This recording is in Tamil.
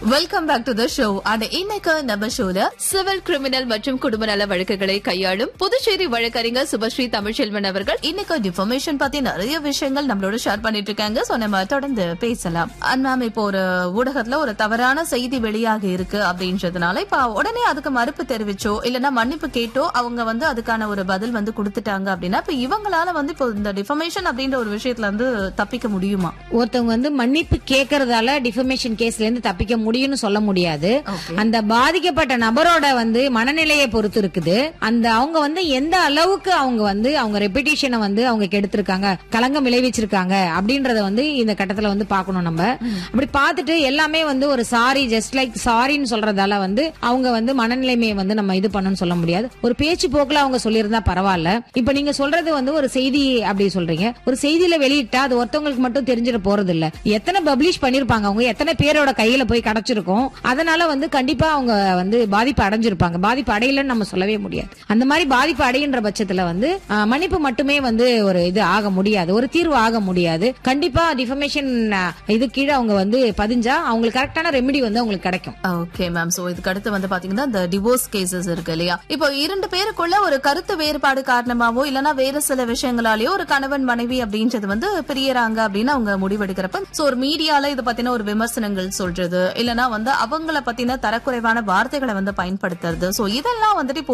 Welcome back to the show and இன்னைக்கு நம்ம ஷோல சிவில் கிரிமினல் மற்றும் குடும்ப நல வழக்குகளை கையாளும் புதுச்சேரி வழக்கறிஞர் சுபஸ்ரீ தமிழ்ச்செல்வன் அவர்கள் இன்னைக்கு டிஃபர்மேஷன் பத்தி நிறைய விஷயங்கள் நம்மளோட ஷேர் பண்ணிட்டு இருக்காங்க சோ நம்ம தொடர்ந்து பேசலாம் அண்ட் மேம் இப்போ ஒரு ஊடகத்துல ஒரு தவறான செய்தி வெளியாக இருக்கு அப்படின்றதுனால இப்ப உடனே அதுக்கு மறுப்பு தெரிவிச்சோ இல்லனா மன்னிப்பு கேட்டோ அவங்க வந்து அதுக்கான ஒரு பதில் வந்து கொடுத்துட்டாங்க அப்படின்னா இப்ப இவங்களால வந்து இப்போ இந்த டிஃபர்மேஷன் அப்படின்ற ஒரு விஷயத்துல இருந்து தப்பிக்க முடியுமா ஒருத்தவங்க வந்து மன்னிப்பு கேக்குறதால டிஃபமேஷன் கேஸ்ல இருந்து தப்பிக்க முடியும்னு சொல்ல முடியாது Okay. அந்த பாதிக்கப்பட்ட நபரோட வந்து மனநிலையை பொறுத்து இருக்குது அந்த அவங்க வந்து எந்த அளவுக்கு அவங்க வந்து அவங்க ரெப்புடேஷனை வந்து அவங்க கெடுத்திருக்காங்க களங்கம் விளைவிச்சிருக்காங்க அப்படின்றத வந்து இந்த கட்டத்துல வந்து பார்க்கணும் நம்ம அப்படி பார்த்துட்டு எல்லாமே வந்து ஒரு சாரி ஜஸ்ட் லைக் சாரின்னு சொல்றதால வந்து அவங்க வந்து மனநிலைமையை வந்து நம்ம இது பண்ணணும்னு சொல்ல முடியாது ஒரு பேச்சு போக்குல அவங்க சொல்லியிருந்தா பரவாயில்ல இப்ப நீங்க சொல்றது வந்து ஒரு செய்தி அப்படி சொல்றீங்க ஒரு செய்தியில வெளியிட்டா அது ஒருத்தவங்களுக்கு மட்டும் தெரிஞ்சிட போறது இல்ல எத்தனை பப்ளிஷ் பண்ணிருப்பாங்க அவங்க எத்தனை பேரோட கையில போய் கிடைச்சிருக்கும் அதனால வந்து கண்டிப்பா அவங்க வந்து பாதிப்பு அடைஞ்சிருப்பாங்க பாதிப்பு அடையலன்னு நம்ம சொல்லவே முடியாது அந்த மாதிரி பாதிப்பு அடைகின்ற பட்சத்துல வந்து ஆஹ், மன்னிப்பு மட்டுமே வந்து ஒரு இது ஆக முடியாது ஒரு தீர்வு ஆக முடியாது கண்டிப்பா டிஃபமேஷன் இது கீழே அவங்க வந்து பதிஞ்சா அவங்களுக்கு கரெக்டான ரெமெடி வந்து அவங்களுக்கு கிடைக்கும் ஓகே மேம் சோ இதுக்கு அடுத்து வந்து பாத்தீங்கன்னா இந்த டிவோர்ஸ் கேசஸ் இருக்கு இல்லையா இப்போ இரண்டு பேருக்குள்ள ஒரு கருத்து வேறுபாடு காரணமாவோ இல்லனா வேற சில விஷயங்களாலயோ ஒரு கணவன் மனைவி அப்படின்றது வந்து பிரியறாங்க அப்படின்னு அவங்க முடிவெடுக்கிறப்ப சோ ஒரு மீடியால இத பத்தின ஒரு விமர்சனங்கள் சொல்றது இல்லனா வந்து அவங்கள பத்தின தரக்குறைவான வார்த்தைகளை வந்து பயன்படுத்துறது சோ இதெல்லாம் வந்துட்டு இப்போ